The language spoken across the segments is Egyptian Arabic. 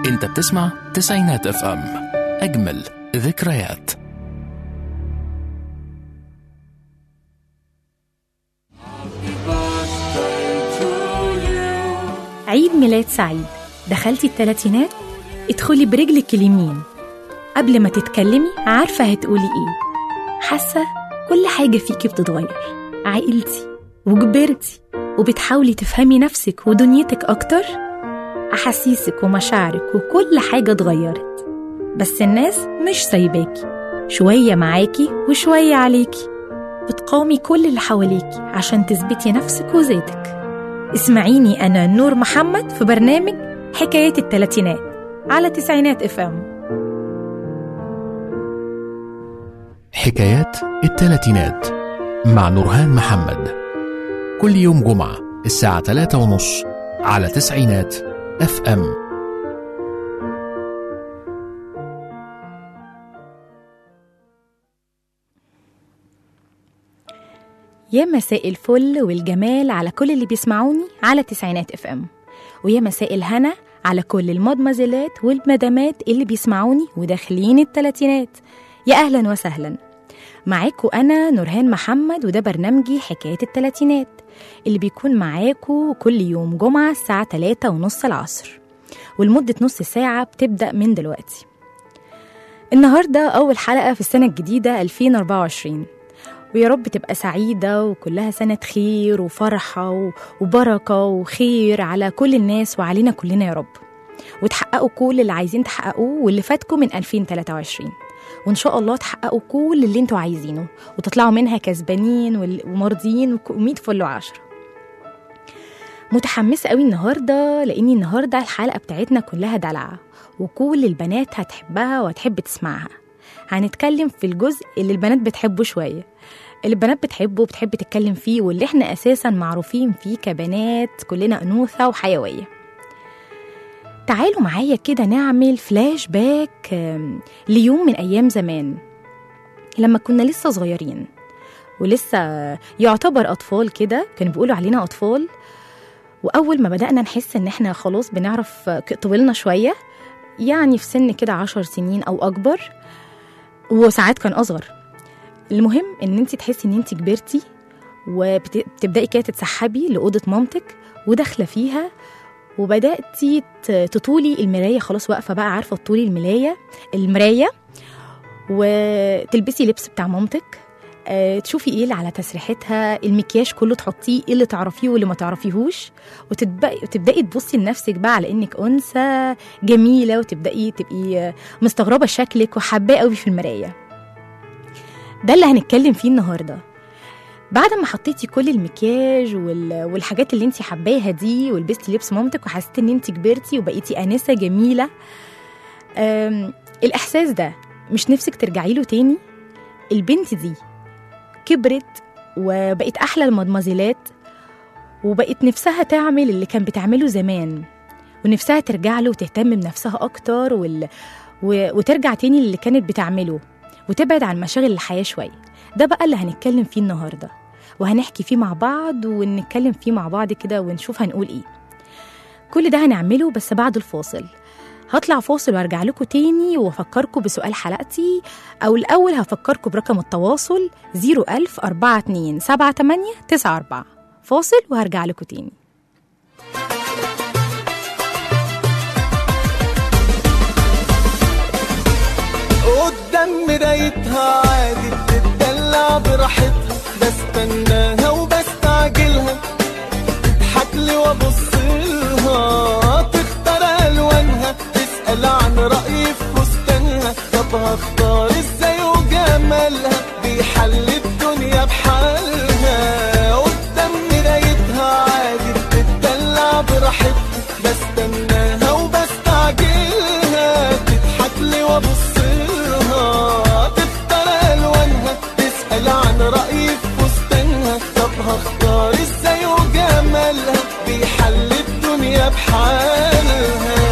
انت بتسمع تسعينات اف ام اجمل ذكريات عيد ميلاد سعيد دخلتي التلاتينات ادخلي برجلك اليمين قبل ما تتكلمي عارفة هتقولي ايه حاسة كل حاجة فيكي بتتغير عقلتي وكبرتي وبتحاولي تفهمي نفسك ودنيتك أكتر أحاسيسك ومشاعرك وكل حاجة اتغيرت بس الناس مش سايباكي شوية معاكي وشوية عليكي بتقاومي كل اللي حواليكي عشان تثبتي نفسك وذاتك اسمعيني أنا نور محمد في برنامج حكايات التلاتينات على تسعينات اف ام حكايات التلاتينات مع نورهان محمد كل يوم جمعة الساعة 3 ونص على تسعينات اف ام يا مساء الفل والجمال على كل اللي بيسمعوني على تسعينات اف ام ويا مساء الهنا على كل المدمزلات والمدامات اللي بيسمعوني وداخلين التلاتينات يا اهلا وسهلا معاكو انا نورهان محمد وده برنامجي حكاية التلاتينات اللي بيكون معاكو كل يوم جمعة الساعة 3 ونص العصر ولمدة نص ساعة بتبدأ من دلوقتي النهاردة أول حلقة في السنة الجديدة 2024 ويا رب تبقى سعيدة وكلها سنة خير وفرحة و- وبركة وخير على كل الناس وعلينا كلنا يا رب وتحققوا كل اللي عايزين تحققوه واللي فاتكم من 2023 وإن شاء الله تحققوا كل اللي انتوا عايزينه وتطلعوا منها كسبانين وال- ومرضيين ومية فل وعشرة متحمسة قوي النهاردة لأني النهاردة الحلقة بتاعتنا كلها دلع وكل البنات هتحبها وهتحب تسمعها هنتكلم في الجزء اللي البنات بتحبه شوية اللي البنات بتحبه وبتحب تتكلم فيه واللي احنا أساسا معروفين فيه كبنات كلنا أنوثة وحيوية تعالوا معايا كده نعمل فلاش باك آم، ليوم من أيام زمان لما كنا لسه صغيرين ولسه يعتبر أطفال كده كانوا بيقولوا علينا أطفال وأول ما بدأنا نحس إن إحنا خلاص بنعرف ك- طولنا شوية يعني في سن كده عشر سنين أو أكبر وساعات كان أصغر المهم إن أنت تحسي إن أنت كبرتي وبتبدأي كده تتسحبي لأوضة مامتك وداخلة فيها وبدأتي ت- تطولي المراية خلاص واقفة بقى عارفة تطولي الملاية المراية وتلبسي لبس بتاع مامتك آه، تشوفي ايه اللي على تسريحتها المكياج كله تحطيه ايه اللي تعرفيه واللي ما تعرفيهوش وتبدأي وتبدأي تبصي لنفسك بقى على انك انثى جميله وتبدأي تبقي آه، مستغربه شكلك وحباه قوي في المرايه ده اللي هنتكلم فيه النهارده بعد ما حطيتي كل المكياج وال... والحاجات اللي انت حباها دي ولبستي لبس مامتك وحسيتي ان انت كبرتي وبقيتي انسه جميله أم... الاحساس ده مش نفسك ترجعي له تاني البنت دي كبرت وبقت احلى المدمزلات وبقت نفسها تعمل اللي كان بتعمله زمان ونفسها ترجع له وتهتم بنفسها اكتر وال... و... وترجع تاني للي كانت بتعمله وتبعد عن مشاغل الحياه شويه ده بقى اللي هنتكلم فيه النهارده وهنحكي فيه مع بعض ونتكلم فيه مع بعض كده ونشوف هنقول ايه كل ده هنعمله بس بعد الفاصل هطلع فاصل وارجع لكم تاني وافكركم بسؤال حلقتي او الاول هفكركم برقم التواصل 01000 42 78 94 فاصل وهرجع لكم تاني قدام مرايتها عادي بتدلع براحتها بستناها وبستعجلها تضحك لي وابص لها تختار الوانها تسال عن رايي في فستانها طب هختار ازاي وجمالها بيحل الدنيا بحالها قدام مرايتها عادي بتدلع براحتها بستناها وبستعجلها تضحك لي وابص لها تختار الوانها تسال عن رايي في فستانها طب هختار ازاي وجمالها بيحل الدنيا بحالها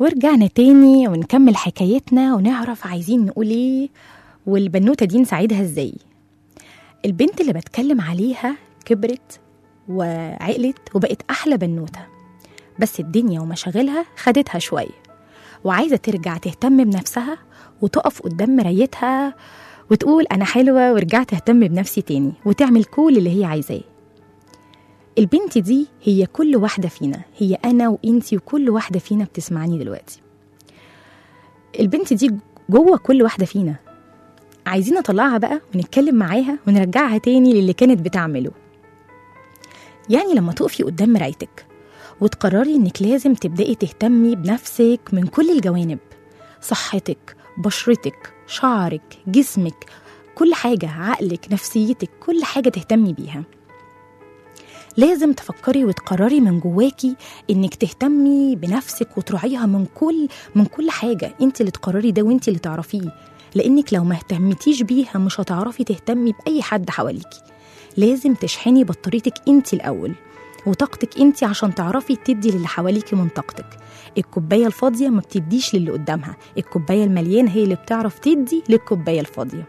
ورجعنا تاني ونكمل حكايتنا ونعرف عايزين نقول ايه والبنوتة دي نساعدها ازاي البنت اللي بتكلم عليها كبرت وعقلت وبقت أحلى بنوتة بس الدنيا ومشاغلها خدتها شوية وعايزة ترجع تهتم بنفسها وتقف قدام مرايتها وتقول أنا حلوة ورجعت أهتم بنفسي تاني وتعمل كل اللي هي عايزاه البنت دي هي كل واحدة فينا هي أنا وإنتي وكل واحدة فينا بتسمعني دلوقتي البنت دي جوه كل واحدة فينا عايزين نطلعها بقى ونتكلم معاها ونرجعها تاني للي كانت بتعمله يعني لما تقفي قدام مرايتك وتقرري انك لازم تبدأي تهتمي بنفسك من كل الجوانب صحتك بشرتك شعرك جسمك كل حاجة عقلك نفسيتك كل حاجة تهتمي بيها لازم تفكري وتقرري من جواكي انك تهتمي بنفسك وتراعيها من كل من كل حاجه انت اللي تقرري ده وانت اللي تعرفيه لانك لو ما اهتمتيش بيها مش هتعرفي تهتمي باي حد حواليكي لازم تشحني بطاريتك انت الاول وطاقتك انت عشان تعرفي تدي للي حواليكي من طاقتك الكوبايه الفاضيه ما بتديش للي قدامها الكوبايه المليانه هي اللي بتعرف تدي للكوبايه الفاضيه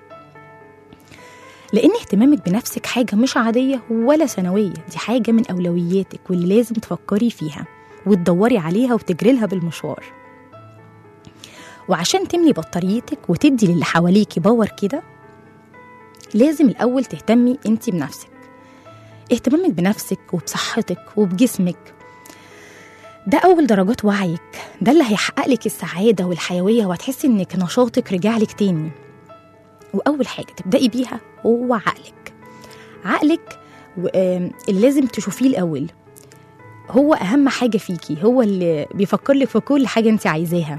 لأن اهتمامك بنفسك حاجة مش عادية ولا ثانوية دي حاجة من أولوياتك واللي لازم تفكري فيها وتدوري عليها وتجري لها بالمشوار وعشان تملي بطاريتك وتدي للي حواليكي باور كده لازم الأول تهتمي انت بنفسك اهتمامك بنفسك وبصحتك وبجسمك ده أول درجات وعيك ده اللي هيحقق لك السعادة والحيوية وهتحسي إنك نشاطك رجعلك تاني وأول حاجة تبدأي بيها هو عقلك عقلك و- آم، اللي لازم تشوفيه الأول هو أهم حاجة فيكي هو اللي بيفكر لك في كل حاجة أنت عايزاها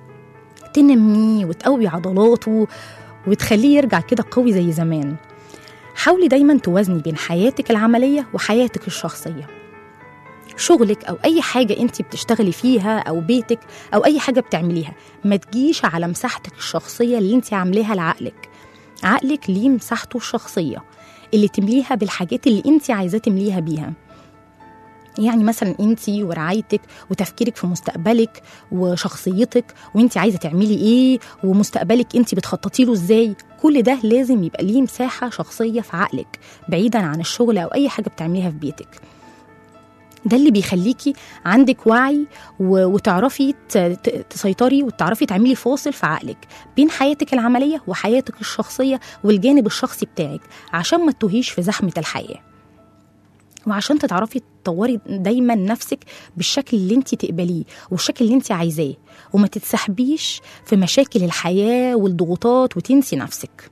تنميه وتقوي عضلاته وتخليه يرجع كده قوي زي زمان حاولي دايما توازني بين حياتك العملية وحياتك الشخصية شغلك أو أي حاجة أنت بتشتغلي فيها أو بيتك أو أي حاجة بتعمليها ما تجيش على مساحتك الشخصية اللي أنت عاملاها لعقلك عقلك ليه مساحته الشخصية اللي تمليها بالحاجات اللي انت عايزاه تمليها بيها يعني مثلا انت ورعايتك وتفكيرك في مستقبلك وشخصيتك وانت عايزه تعملي ايه ومستقبلك انت بتخططي له ازاي كل ده لازم يبقى ليه مساحه شخصيه في عقلك بعيدا عن الشغل او اي حاجه بتعمليها في بيتك ده اللي بيخليكي عندك وعي و- وتعرفي ت- ت- تسيطري وتعرفي تعملي فاصل في عقلك بين حياتك العمليه وحياتك الشخصيه والجانب الشخصي بتاعك عشان ما تتوهيش في زحمه الحياه وعشان تتعرفي تطوري دايما نفسك بالشكل اللي انت تقبليه والشكل اللي انت عايزاه وما تتسحبيش في مشاكل الحياه والضغوطات وتنسي نفسك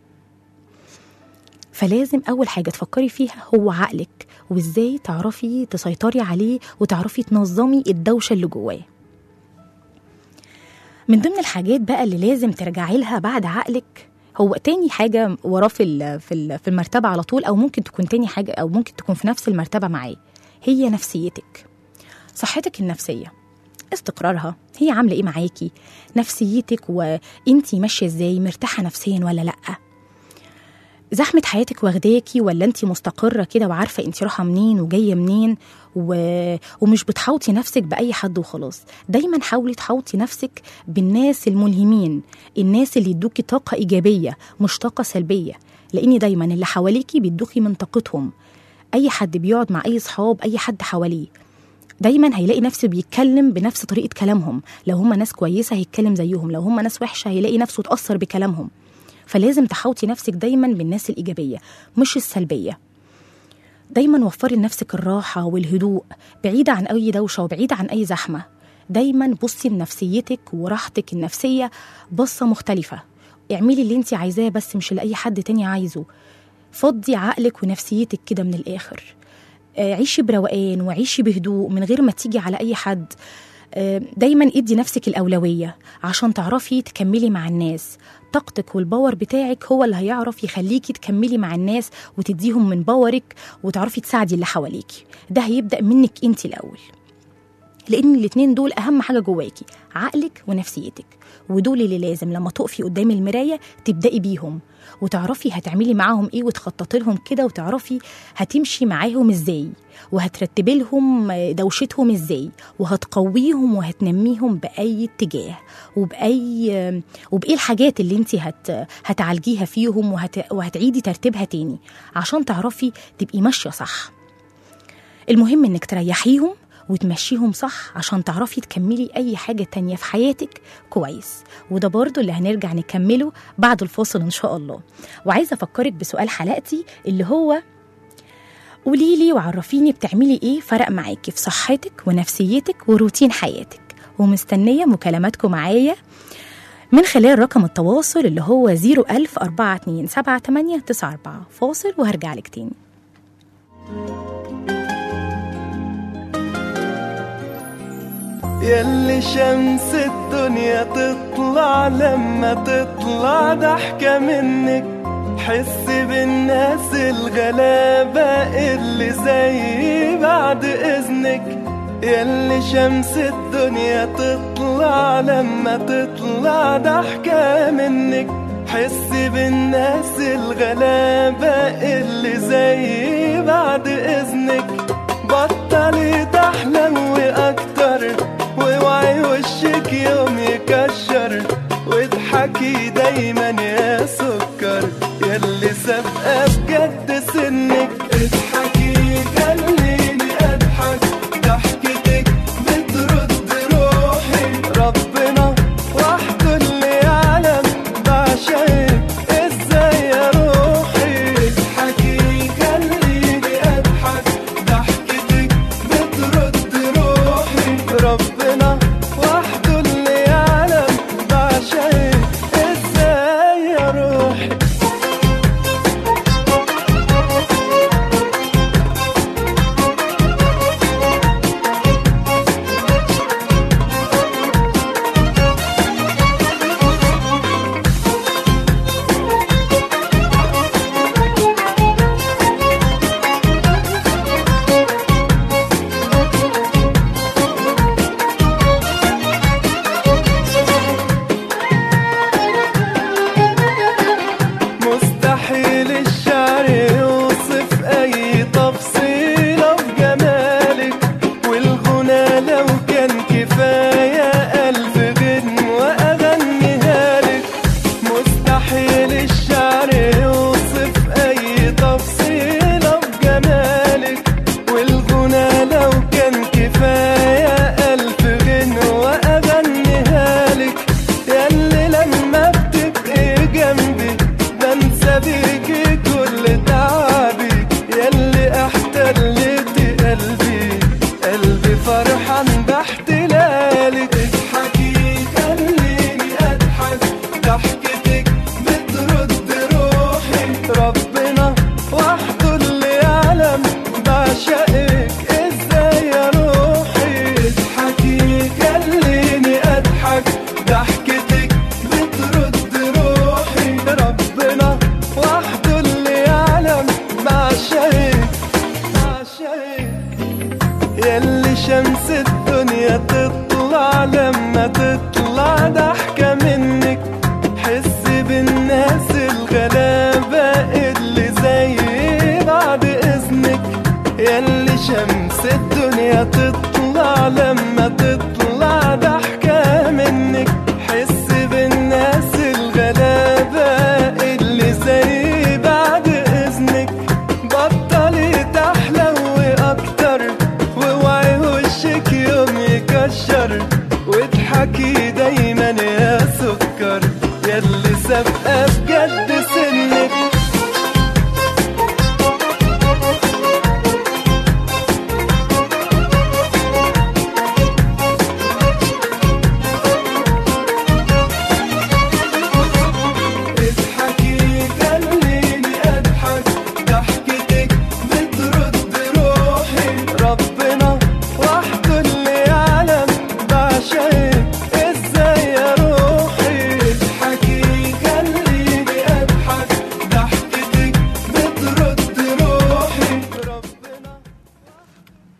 فلازم اول حاجه تفكري فيها هو عقلك وازاي تعرفي تسيطري عليه وتعرفي تنظمي الدوشه اللي جواه من ضمن الحاجات بقى اللي لازم ترجعي لها بعد عقلك هو تاني حاجة وراه في ال- في ال- في المرتبة على طول أو ممكن تكون تاني حاجة أو ممكن تكون في نفس المرتبة معاه هي نفسيتك صحتك النفسية استقرارها هي عاملة إيه معاكي نفسيتك وإنتي ماشية إزاي مرتاحة نفسيا ولا لأ زحمة حياتك واخداكي ولا انت مستقرة كده وعارفة انت رايحة منين وجاية منين و... ومش بتحوطي نفسك بأي حد وخلاص دايما حاولي تحوطي نفسك بالناس الملهمين الناس اللي يدوكي طاقة إيجابية مش طاقة سلبية لأن دايما اللي حواليكي بيدوكي من طاقتهم أي حد بيقعد مع أي صحاب أي حد حواليه دايما هيلاقي نفسه بيتكلم بنفس طريقة كلامهم لو هم ناس كويسة هيتكلم زيهم لو هم ناس وحشة هيلاقي نفسه اتأثر بكلامهم فلازم تحوطي نفسك دايما بالناس الإيجابية مش السلبية دايما وفري لنفسك الراحة والهدوء بعيدة عن أي دوشة وبعيدة عن أي زحمة دايما بصي لنفسيتك وراحتك النفسية بصة مختلفة اعملي اللي انت عايزاه بس مش اللي أي حد تاني عايزه فضي عقلك ونفسيتك كده من الآخر آه، عيشي بروقان وعيشي بهدوء من غير ما تيجي على أي حد آه، دايما ادي نفسك الأولوية عشان تعرفي تكملي مع الناس طاقتك والباور بتاعك هو اللي هيعرف يخليكي تكملي مع الناس وتديهم من باورك وتعرفي تساعدي اللي حواليكي ده هيبدأ منك انت الأول لان الاتنين دول اهم حاجه جواكي عقلك ونفسيتك ودول اللي لازم لما تقفي قدام المرايه تبداي بيهم وتعرفي هتعملي معاهم ايه وتخططي لهم كده وتعرفي هتمشي معاهم ازاي وهترتبي لهم دوشتهم ازاي وهتقويهم وهتنميهم باي اتجاه وباي وبايه الحاجات اللي انت هت هتعالجيها فيهم وهت... وهتعيدي ترتيبها تاني عشان تعرفي تبقي ماشيه صح المهم انك تريحيهم وتمشيهم صح عشان تعرفي تكملي اي حاجة تانية في حياتك كويس وده برضو اللي هنرجع نكمله بعد الفاصل ان شاء الله وعايزة افكرك بسؤال حلقتي اللي هو قوليلي وعرفيني بتعملي ايه فرق معاكي في صحتك ونفسيتك وروتين حياتك ومستنية مكالماتكم معايا من خلال رقم التواصل اللي هو 01000 4278 فاصل وهرجع لك تاني ياللي شمس الدنيا تطلع لما تطلع ضحكة منك حس بالناس الغلابة اللي زي بعد إذنك ياللي شمس الدنيا تطلع لما تطلع ضحكة منك حس بالناس الغلابة اللي زي بعد إذنك بطلي تحلوي أكتر واوعي وشك يوم يكشر واضحكي دايما يا سكر ياللي سابقة بجد سنك اضحكي خليني اضحك ضحكتك بترد روحي ربنا وحده اللي يعلم بعشقك ازاي يا روحي اضحكي خليني اضحك ضحكتك بترد روحي ربنا وحده اللي يعلم بعشقك ازاي يا روحي مستحيل الشعر يوصف اي تفصيلة في جمالك والغنى لو كان كفاية ألف غنم وأغنيها لك مستحيل الشعر يوصف أي تفصيلة في جمالك والغنى لو كان كفاية ألف غنى وأغنيها لك ياللي لما بتبقي جنبي بنسى بيكي كل تعبي ياللي احتلتي قلبي قلبي فرحان باحتلالك اضحكي خليني اضحك ضحكتك بترد روحي ربنا وحده اللي يعلم بعشقك ازاي يا روحي اضحكي خليني اضحك ضحكتك بترد روحي ربنا وحده اللي يعلم بعشقك بعشقك ياللي شمس الدنيا تطلع لما تطلع ضحكة منك حس بالناس الغلابة اللي زي بعد إذنك ياللي شمس الدنيا تطلع لما تطلع ضحكة منك حس بالناس الغلابة اللي زي بعد إذنك بطلي تحلوي أكتر واوعي وشك يوم يكشر واضحكي دايما يا سكر ياللي سابقة بجد سنك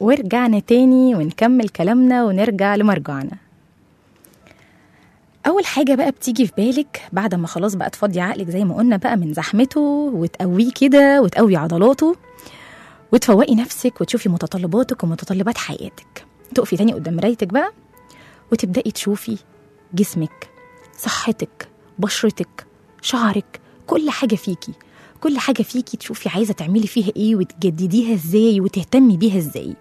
ورجعنا تاني ونكمل كلامنا ونرجع لمرجعنا أول حاجة بقى بتيجي في بالك بعد ما خلاص بقى تفضي عقلك زي ما قلنا بقى من زحمته وتقويه كده وتقوي عضلاته وتفوقي نفسك وتشوفي متطلباتك ومتطلبات حياتك تقفي تاني قدام مرايتك بقى وتبدأي تشوفي جسمك صحتك بشرتك شعرك كل حاجة فيكي كل حاجة فيكي تشوفي عايزة تعملي فيها ايه وتجدديها ازاي وتهتمي بيها ازاي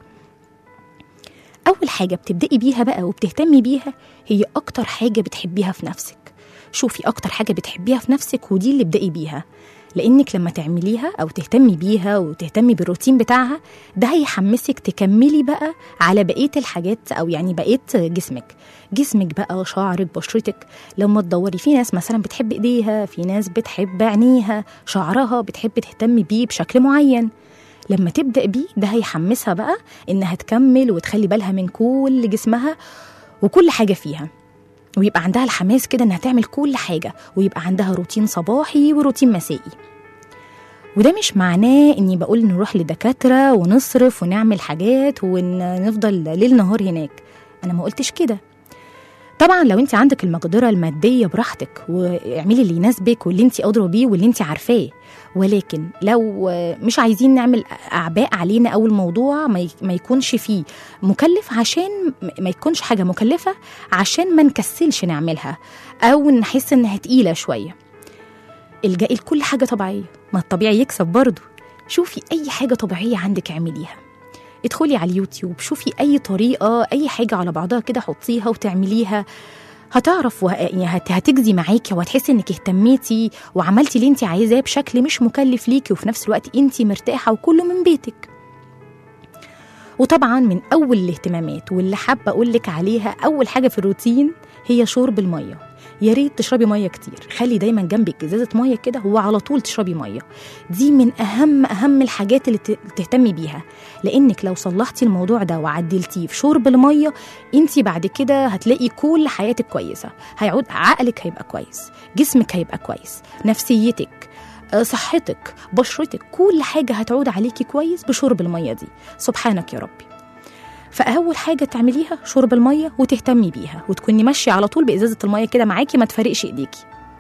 أول حاجة بتبدأي بيها بقى وبتهتمي بيها هي أكتر حاجة بتحبيها في نفسك شوفي أكتر حاجة بتحبيها في نفسك ودي اللي ابدأي بيها لأنك لما تعمليها أو تهتمي بيها وتهتمي بالروتين بتاعها ده هيحمسك تكملي بقى على بقية الحاجات أو يعني بقية جسمك جسمك بقى شعرك بشرتك لما تدوري في ناس مثلا بتحب ايديها في ناس بتحب عينيها شعرها بتحب تهتم بيه بشكل معين لما تبدأ بيه ده هيحمسها بقى إنها تكمل وتخلي بالها من كل جسمها وكل حاجة فيها ويبقى عندها الحماس كده إنها تعمل كل حاجة ويبقى عندها روتين صباحي وروتين مسائي وده مش معناه إني بقول نروح لدكاترة ونصرف ونعمل حاجات ونفضل ليل نهار هناك أنا ما قلتش كده طبعا لو انت عندك المقدره الماديه براحتك واعملي اللي يناسبك واللي انت قادره بيه واللي انت عارفاه ولكن لو مش عايزين نعمل اعباء علينا او الموضوع ما ي- ما يكونش فيه مكلف عشان ما يكونش حاجه مكلفه عشان ما نكسلش نعملها او نحس انها تقيله شويه الجئي لكل حاجه طبيعيه ما الطبيعي يكسب برضه شوفي اي حاجه طبيعيه عندك اعمليها ادخلي على اليوتيوب شوفي اي طريقه اي حاجه على بعضها كده حطيها وتعمليها هتعرف وه... يعني هت... هتجزي معاكي وهتحسي انك اهتميتي وعملتي اللي انت عايزاه بشكل مش مكلف ليكي وفي نفس الوقت انت مرتاحه وكله من بيتك وطبعا من اول الاهتمامات واللي حابه اقول لك عليها اول حاجه في الروتين هي شرب الميه يا ريت تشربي ميه كتير خلي دايما جنبك ازازه ميه كده وعلى طول تشربي ميه دي من اهم اهم الحاجات اللي ت- تهتمي بيها لانك لو صلحتي الموضوع ده وعدلتيه في شرب الميه انت بعد كده هتلاقي كل حياتك كويسه هيعود عقلك هيبقى كويس جسمك هيبقى كويس نفسيتك آه، صحتك بشرتك كل حاجه هتعود عليكي كويس بشرب الميه دي سبحانك يا ربي فاول حاجه تعمليها شرب الميه وتهتمي بيها وتكوني ماشيه على طول بازازه الميه كده معاكي ما تفرقش ايديكي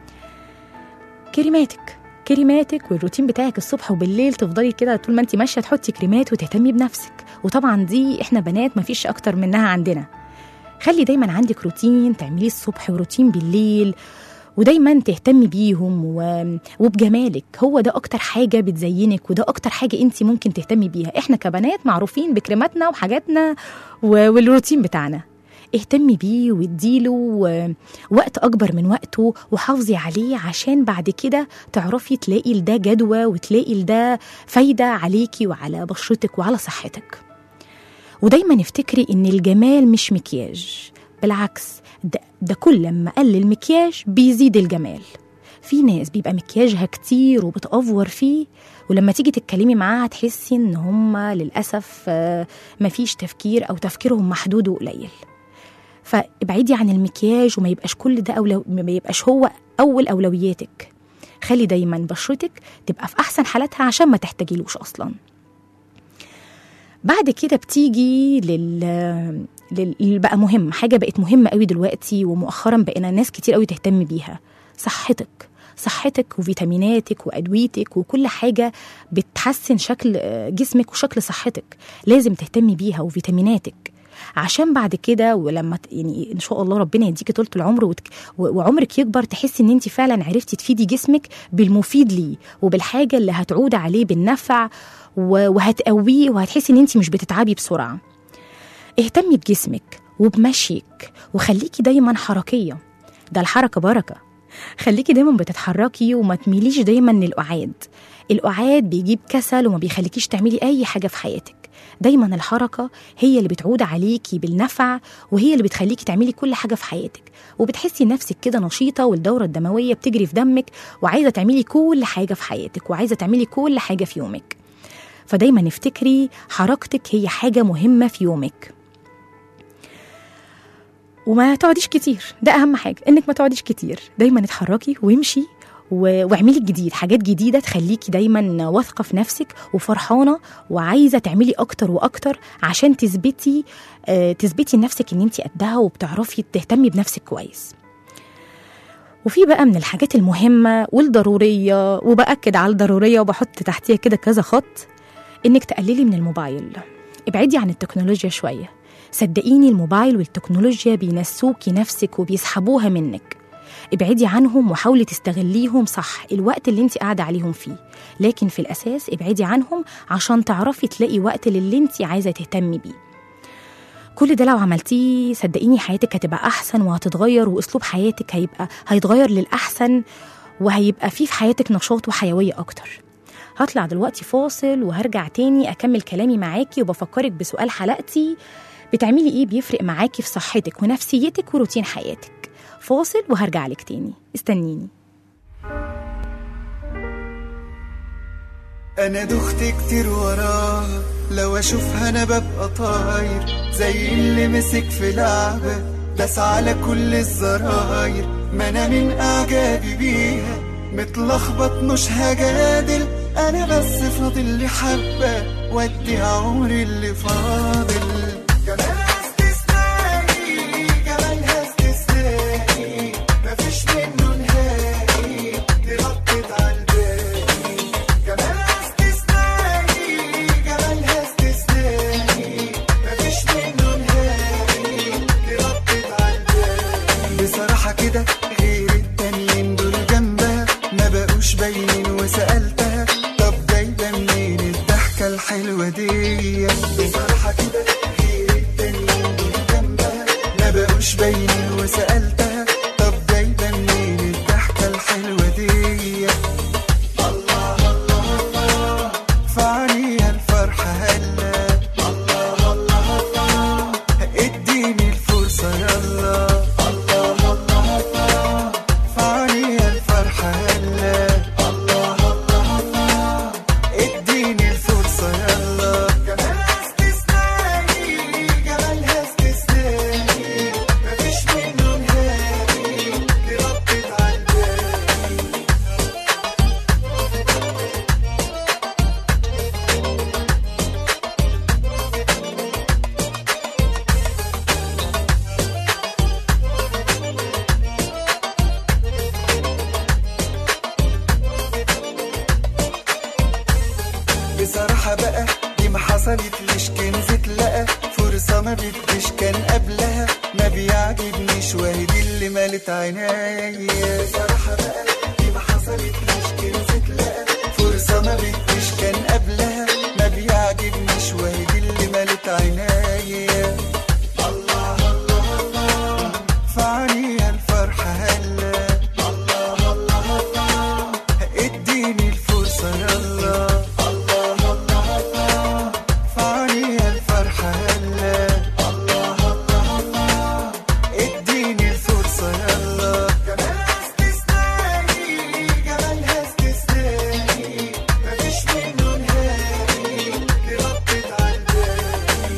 كريماتك كريماتك والروتين بتاعك الصبح وبالليل تفضلي كده طول ما انت ماشيه تحطي كريمات وتهتمي بنفسك وطبعا دي احنا بنات مفيش اكتر منها عندنا خلي دايما عندك روتين تعمليه الصبح وروتين بالليل ودايما تهتمي بيهم و... وبجمالك هو ده اكتر حاجه بتزينك وده اكتر حاجه انت ممكن تهتمي بيها احنا كبنات معروفين بكريماتنا وحاجاتنا و... والروتين بتاعنا اهتمي بيه واديله و- وقت اكبر من وقته وحافظي عليه عشان بعد كده تعرفي تلاقي لده جدوى وتلاقي لده فايده عليكي وعلى بشرتك وعلى صحتك ودايما افتكري ان الجمال مش مكياج بالعكس ده, ده كل ما قل المكياج بيزيد الجمال في ناس بيبقى مكياجها كتير وبتأفور فيه ولما تيجي تتكلمي معاها تحسي ان هم للأسف آه، مفيش تفكير أو تفكيرهم محدود وقليل فابعدي عن المكياج وما يبقاش كل ده أولو ما يبقاش هو أول أولوياتك خلي دايما بشرتك تبقى في أحسن حالاتها عشان ما تحتاجيلوش أصلاً بعد كده بتيجي لل لل- اللي بقى مهم حاجه بقت مهمه قوي دلوقتي ومؤخرا بقينا ناس كتير قوي تهتم بيها صحتك صحتك وفيتاميناتك وادويتك وكل حاجه بتحسن شكل آه، جسمك وشكل صحتك لازم تهتمي بيها وفيتاميناتك عشان بعد كده ولما ت- يعني ان شاء الله ربنا يديكي طولة العمر وتك و- وعمرك يكبر تحسي ان انت فعلا عرفتي تفيدي جسمك بالمفيد ليه وبالحاجه اللي هتعود عليه بالنفع و- وهتقويه وهتحسي ان انت مش بتتعبي بسرعه اهتمي بجسمك وبمشيك وخليكي دايما حركيه ده الحركه بركه خليكي دايما بتتحركي وما تميليش دايما للقعاد القعاد بيجيب كسل وما بيخليكيش تعملي اي حاجه في حياتك دايما الحركه هي اللي بتعود عليكي بالنفع وهي اللي بتخليكي تعملي كل حاجه في حياتك وبتحسي نفسك كده نشيطه والدوره الدمويه بتجري في دمك وعايزه تعملي كل حاجه في حياتك وعايزه تعملي كل حاجه في يومك فدايما افتكري حركتك هي حاجه مهمه في يومك وما تقعديش كتير ده اهم حاجه انك ما تقعديش كتير دايما اتحركي وامشي و- واعملي الجديد حاجات جديده تخليكي دايما واثقه في نفسك وفرحانه وعايزه تعملي اكتر واكتر عشان تثبتي آه، تثبتي لنفسك ان انت قدها وبتعرفي تهتمي بنفسك كويس وفي بقى من الحاجات المهمة والضرورية وبأكد على الضرورية وبحط تحتيها كده كذا خط إنك تقللي من الموبايل ابعدي عن التكنولوجيا شوية صدقيني الموبايل والتكنولوجيا بينسوكي نفسك وبيسحبوها منك ابعدي عنهم وحاولي تستغليهم صح الوقت اللي انت قاعدة عليهم فيه لكن في الأساس ابعدي عنهم عشان تعرفي تلاقي وقت للي انت عايزة تهتمي بيه كل ده لو عملتيه صدقيني حياتك هتبقى احسن وهتتغير واسلوب حياتك هيبقى هيتغير للاحسن وهيبقى فيه في حياتك نشاط وحيويه اكتر هطلع دلوقتي فاصل وهرجع تاني اكمل كلامي معاكي وبفكرك بسؤال حلقتي بتعملي ايه بيفرق معاكي في صحتك ونفسيتك وروتين حياتك فاصل وهرجع لك تاني استنيني انا دخت كتير وراها لو اشوفها انا ببقى طاير زي اللي مسك في لعبة داس على كل الزراير ما انا من اعجابي بيها متلخبط مش هجادل انا بس فاضل لي حبة وادي عمري اللي فاضل جمالها استثنائي جمالها استثنائي مفيش منه نهائي دي غطت عالباقي جمالها استثنائي جمالها استثنائي مفيش منه نهائي دي غطت عالباقي بصراحة كده غير التانيين دول جنبها ما بقوش باينين وسألتها طب جايبة منين الضحكة الحلوة دي بصراحة كده غير التانيين دول جنبها ما بقوش باينين وسألتها طب جايبة منين الضحكة الحلوة دي الله الله الله فعليها الفرحة هلا الله الله الله اديني الفرصة يلا الله الله الله فعليها الفرحة هلا الله الله الله اديني الفرصة يلا جمالها استثنائي جمالها استثنائي مفيش منه نهائي دي غطت عالباقي بصراحة بقى دي ما حصلتليش كنز اتلقى فرصة ما بديش كان قبلها ما بيعجبنيش وهي دي اللي مالت عينيا بصراحة بقى دي ما حصلتليش كنز اتلقى فرصة ما بديش كان قبلها ما بيعجبنيش وهي دي اللي مالت عينيا الله الله الله فعليها الفرحة هلا الله الله الله اديني الفرصة يلا الله الله الله فعليها الفرحة هلا الله الله الله اديني الفرصة يلا جمالها استثنائي جمالها استثنائي مفيش منه نهائي دي غطت عالباقي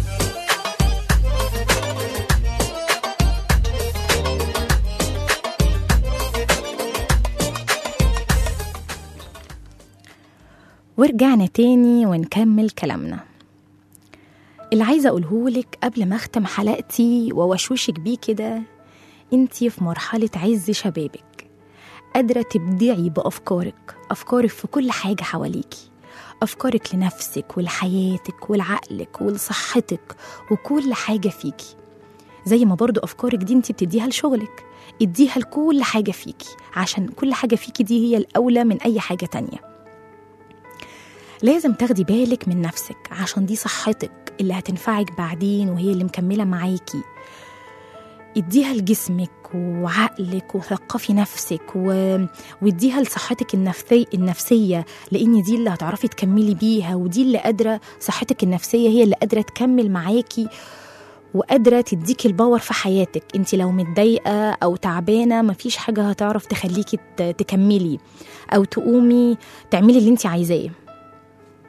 ورجعنا تاني ونكمل كلامنا اللي عايزة أقولهولك قبل ما أختم حلقتي ووشوشك بيه كده انتي في مرحلة عز شبابك قادرة تبدعي بأفكارك أفكارك في كل حاجة حواليكي أفكارك لنفسك ولحياتك ولعقلك ولصحتك وكل حاجة فيكي زي ما برضو أفكارك دي انتي بتديها لشغلك اديها لكل حاجة فيكي عشان كل حاجة فيكي دي هي الأولى من أي حاجة تانية لازم تاخدي بالك من نفسك عشان دي صحتك اللي هتنفعك بعدين وهي اللي مكملة معاكي اديها لجسمك وعقلك وثقفي نفسك و... واديها لصحتك النفسي... النفسية لأن دي اللي هتعرفي تكملي بيها ودي اللي قادرة صحتك النفسية هي اللي قادرة تكمل معاكي وقادرة تديكي الباور في حياتك انت لو متضايقة أو تعبانة مفيش حاجة هتعرف تخليكي ت- تكملي أو تقومي تعملي اللي انت عايزاه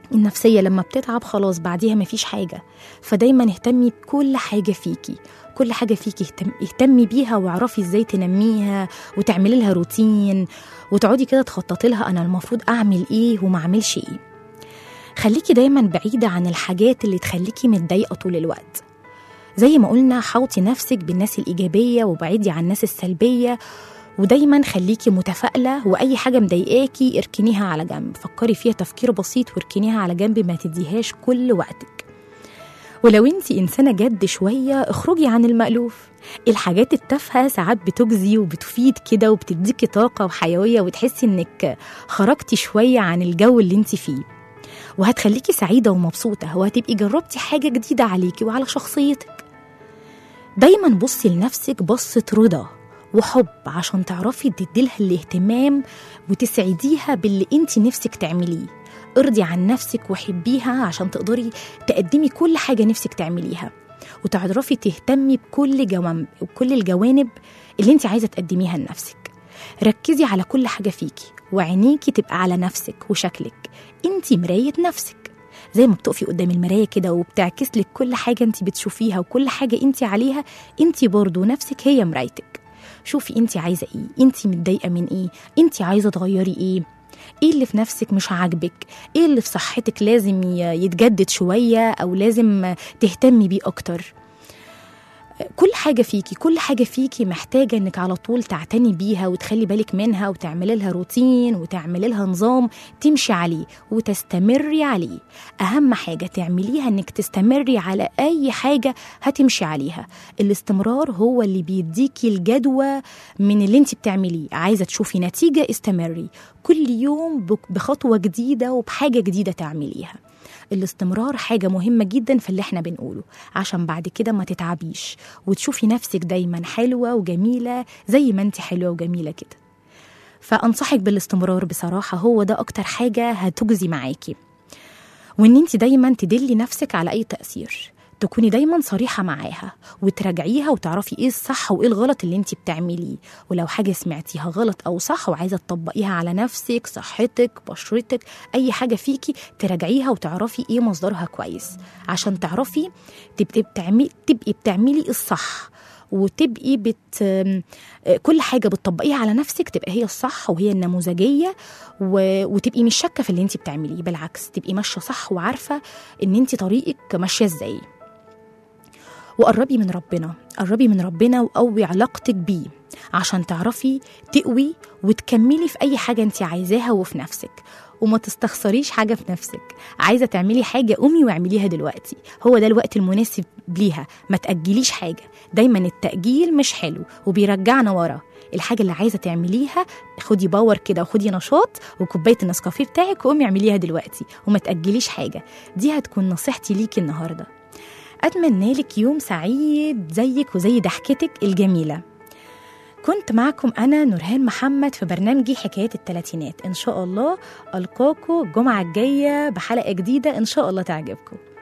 النفسية لما بتتعب خلاص بعديها مفيش حاجة فدايما اهتمي بكل حاجة فيكي كل حاجة فيكي اهتم- اهتمي بيها واعرفي ازاي تنميها وتعملي لها روتين وتقعدي كده تخططي لها انا المفروض اعمل ايه وما اعملش ايه خليكي دايما بعيدة عن الحاجات اللي تخليكي متضايقة طول الوقت زي ما قلنا حاوطي نفسك بالناس الإيجابية وبعيدي عن الناس السلبية ودايما خليكي متفائلة وأي حاجة مضايقاكي اركنيها على جنب فكري فيها تفكير بسيط واركنيها على جنب ما تديهاش كل وقتك ولو انت إنسانة جد شوية اخرجي عن المألوف الحاجات التافهة ساعات بتجزي وبتفيد كده وبتديكي طاقة وحيوية وتحسي انك خرجتي شوية عن الجو اللي انت فيه وهتخليكي سعيدة ومبسوطة وهتبقي جربتي حاجة جديدة عليكي وعلى شخصيتك دايما بصي لنفسك بصة رضا وحب عشان تعرفي تديلها الاهتمام وتسعديها باللي انت نفسك تعمليه ارضي عن نفسك وحبيها عشان تقدري تقدمي كل حاجة نفسك تعمليها وتعرفي تهتمي بكل جوانب بكل الجوانب اللي انت عايزة تقدميها لنفسك ركزي على كل حاجة فيكي وعينيكي تبقى على نفسك وشكلك انت مراية نفسك زي ما بتقفي قدام المراية كده وبتعكس لك كل حاجة انت بتشوفيها وكل حاجة انت عليها انت برضو نفسك هي مرايتك شوفي انت عايزة ايه انت متضايقة من ايه انت عايزة تغيري ايه ايه اللي في نفسك مش عاجبك ايه اللي في صحتك لازم ي- يتجدد شوية او لازم تهتمي بيه اكتر كل حاجة فيكي كل حاجة فيكي محتاجة انك على طول تعتني بيها وتخلي بالك منها وتعملي لها روتين وتعملي لها نظام تمشي عليه وتستمري عليه أهم حاجة تعمليها انك تستمري على أي حاجة هتمشي عليها الاستمرار هو اللي بيديكي الجدوى من اللي انت بتعمليه عايزة تشوفي نتيجة استمري كل يوم بك- بخطوة جديدة وبحاجة جديدة تعمليها الاستمرار حاجة مهمة جدا في اللي احنا بنقوله عشان بعد كده ما تتعبيش وتشوفي نفسك دايما حلوة وجميلة زي ما انت حلوة وجميلة كده فأنصحك بالاستمرار بصراحة هو ده أكتر حاجة هتجزي معاكي وإن انت دايما تدلي نفسك على أي تأثير تكوني دايما صريحة معاها وتراجعيها وتعرفي ايه الصح وايه الغلط اللي انت بتعمليه ولو حاجة سمعتيها غلط او صح وعايزة تطبقيها على نفسك صحتك بشرتك اي حاجة فيكي تراجعيها وتعرفي ايه مصدرها كويس عشان تعرفي تبقي بتعملي تبقي بتعملي الصح وتبقي بت كل حاجه بتطبقيها على نفسك تبقى هي الصح وهي النموذجيه و... وتبقي مش شاكه في اللي انت بتعمليه بالعكس تبقي ماشيه صح وعارفه ان انت طريقك ماشيه ازاي وقربي من ربنا قربي من ربنا وقوي علاقتك بيه عشان تعرفي تقوي وتكملي في اي حاجه انت عايزاها وفي نفسك وما تستخسريش حاجه في نفسك عايزه تعملي حاجه قومي واعمليها دلوقتي هو ده الوقت المناسب ليها ما تاجليش حاجه دايما التاجيل مش حلو وبيرجعنا ورا الحاجه اللي عايزه تعمليها خدي باور كده وخدي نشاط وكوبايه النسكافيه بتاعك وقومي اعمليها دلوقتي وما تاجليش حاجه دي هتكون نصيحتي ليكي النهارده أتمنى لك يوم سعيد زيك وزي ضحكتك الجميلة كنت معكم أنا نورهان محمد في برنامجي حكايات التلاتينات إن شاء الله ألقاكم الجمعة الجاية بحلقة جديدة إن شاء الله تعجبكم